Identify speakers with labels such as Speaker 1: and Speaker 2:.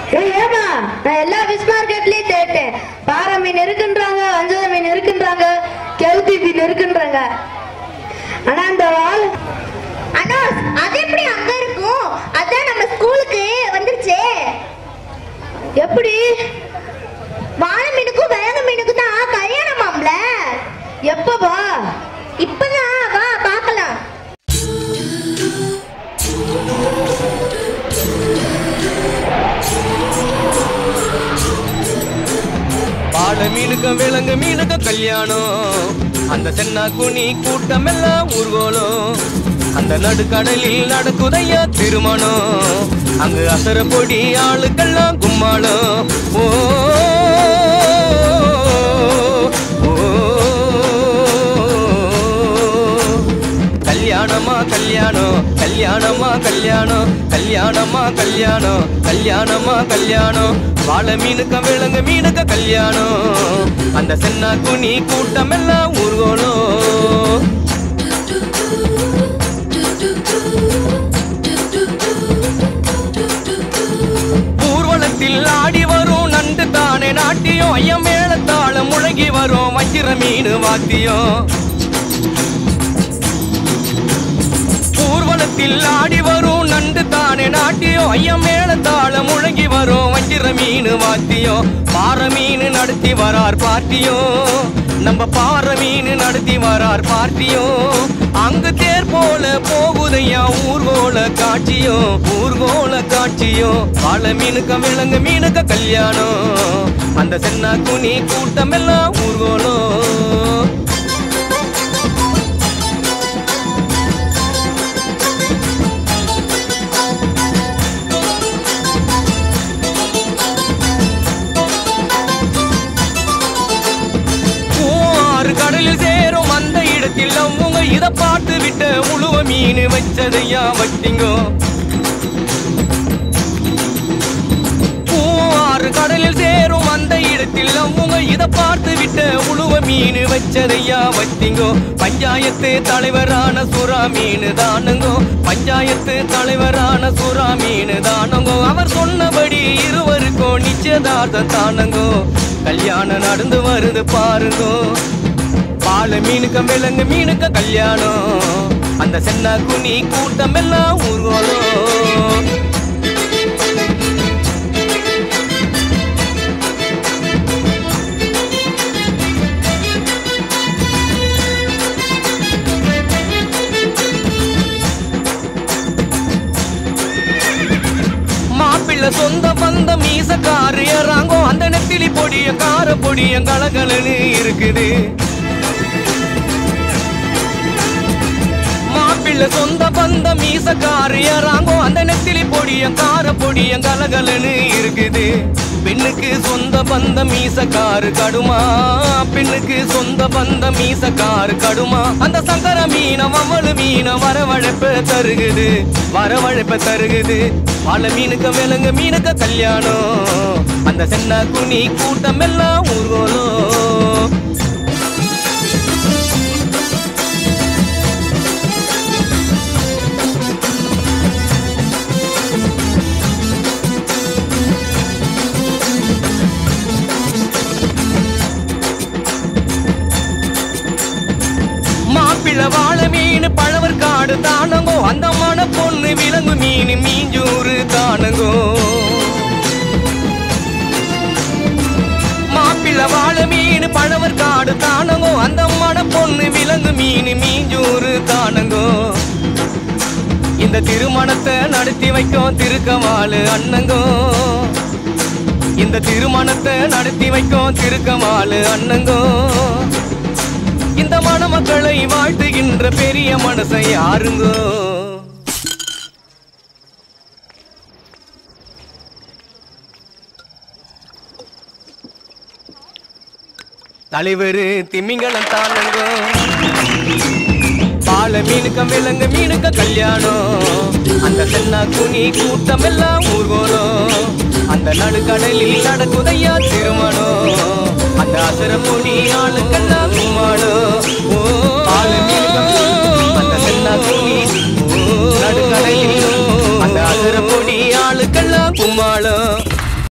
Speaker 1: ஏய், ஏமா நான் எல்லா ஃபிஷ் மார்க்கெட்லயும் கேட்டேன் பாறை மீன் இருக்குன்றாங்க வஞ்சர மீன் இருக்குன்றாங்க கெவுத்தி மீன் இருக்குன்றாங்க ஆனா அந்த வால்
Speaker 2: அண்ணா அது எப்படி அங்க இருக்கும் அதான் நம்ம ஸ்கூலுக்கு வந்துருச்சே
Speaker 1: எப்படி
Speaker 2: வாழை மீனுக்கும் விலங்கு மீனுக்கும் தான் கல்யாணமாம்ல
Speaker 1: எப்பப்பா
Speaker 2: இப்பதான் வா பார்க்கலாம்
Speaker 3: பாட மீனுக்கும் விலங்கு மீனுக்கும் கல்யாணம் அந்த சென்னா குனி கூட்டம் எல்லாம் ஊர்வலம் அந்த நடுக்கடலில் நடக்குதையா திருமணம் அங்கு அசர பொடி ஆளுக்கெல்லாம் கும்மாளம் ஓ ஓ, கல்யாணமா கல்யாணம் கல்யாணமா கல்யாணம் கல்யாணமா கல்யாணம் கல்யாணமா கல்யாணம் வாழை மீனுக்க விலங்கு மீனுக்க கல்யாணம் அந்த சென்னா குனி கூட்டம் எல்லாம் ஊர்வலம் ஊர்வலத்தில் ஆடி வரும் நண்டு தானே நாட்டியம் ஐயம் மேளத்தாளம் முழங்கி வரும் வஞ்சிர மீன் வாத்தியம் ஊர்வலத்தில் ஆடி வரும் நண்டு தானே நாட்டியம் ஐயம் மேளத்தாளம் முழங்கி வரும் வஞ்சிர மீன் வாத்தியம் பாறை மீன் நடத்தி வரார் பார்ட்டியும் நம்ம பாறை மீன் நடத்தி வரார் பார்ட்டியும் அங்கு தேர் போல போகுதையா ஊர்கோல காட்சியும் ஊர்கோல காட்சியும் வாழை மீனுக்க விலங்கு மீனுக்க கல்யாணம் அந்த சென்னா குனி கூட்டம் எல்லாம் ஊர்கோலம் ஆறு கடலில் சேரும் அந்த இடத்தில் அவங்க இத பார்த்து விட்ட உழுவ மீன் வச்சதையா வட்டிங்கோ ஆறு கடலில் சேரும் அந்த இடத்தில் அவங்க இத பார்த்து விட்ட உழுவ மீன் வச்சதையா வட்டிங்கோ பஞ்சாயத்து தலைவரான சுறா மீன் தானுங்கோ பஞ்சாயத்து தலைவரான சுறா மீன் தானுங்கோ அவர் சொன்னபடி இருவருக்கும் நிச்சயதார்த்தம் தானுங்கோ கல்யாணம் நடந்து வருது பாருங்கோ பால மீனுக்க விலங்கு மீனுக்க கல்யாணம் அந்த சென்னா குனி கூட்டம் எல்லாம் ஊர்வலம் மாப்பிள்ளை சொந்த பந்த மீசக்காரு ஏறாங்கோ அந்த நெத்திலி பொடிய கார பொடிய கலகலன்னு இருக்குது மாப்பிள்ளை சொந்த பந்த மீசக்காரு ஏறாங்கோ அந்த நெத்திலி பொடிய கார பொடிய கலகலன்னு இருக்குது பெண்ணுக்கு சொந்த பந்த மீசக்காரு கடுமா பெண்ணுக்கு சொந்த பந்த மீசக்காரு கடுமா அந்த சங்கர மீன மவளு மீன வரவழைப்ப தருகுது வரவழைப்ப தருகுது பல மீனுக்க விலங்கு மீனுக்க கல்யாணம் அந்த சென்ன குனி கூட்டம் எல்லாம் ஊர்வலம் மாப்பிள்ளை வாழை மீன் பழவர் காடு தானங்கோ அந்த மன பொண்ணு விலங்கு மீன் மீஞ்சூறு தானங்கோ மாப்பிள்ளை வாழை மீன் பழவர் காடு தானங்கோ அந்த மன பொண்ணு விலங்கு மீன் மீஞ்சூறு தானங்கோ இந்த திருமணத்தை நடத்தி வைக்கும் திருக்கமாலு அண்ணங்கோ இந்த திருமணத்தை நடத்தி வைக்கும் திருக்கமாலு அண்ணங்கோ இந்த மணமக்களை வாழ்த்துகின்ற பெரிய மனசை யாருங்கோ தலைவர் திமிங்கலம் தானுங்கோ பால மீனுக்க விலங்கு மீனுக்க கல்யாணம் அந்த சென்னா குனி கூட்டம் எல்லாம் ஊர்வலம் அந்த நடுக்கடலில் நடக்குதையா திருமணம் அந்த அசர பொடி ஆளுக்கெல்லாம் கும்மாளம் ஓ பால மீனுக்க அந்த சென்னா குனி ஓ, நடுக்கடலில் அந்த அசர பொடி ஆளுக்கெல்லாம் கும்மாளம்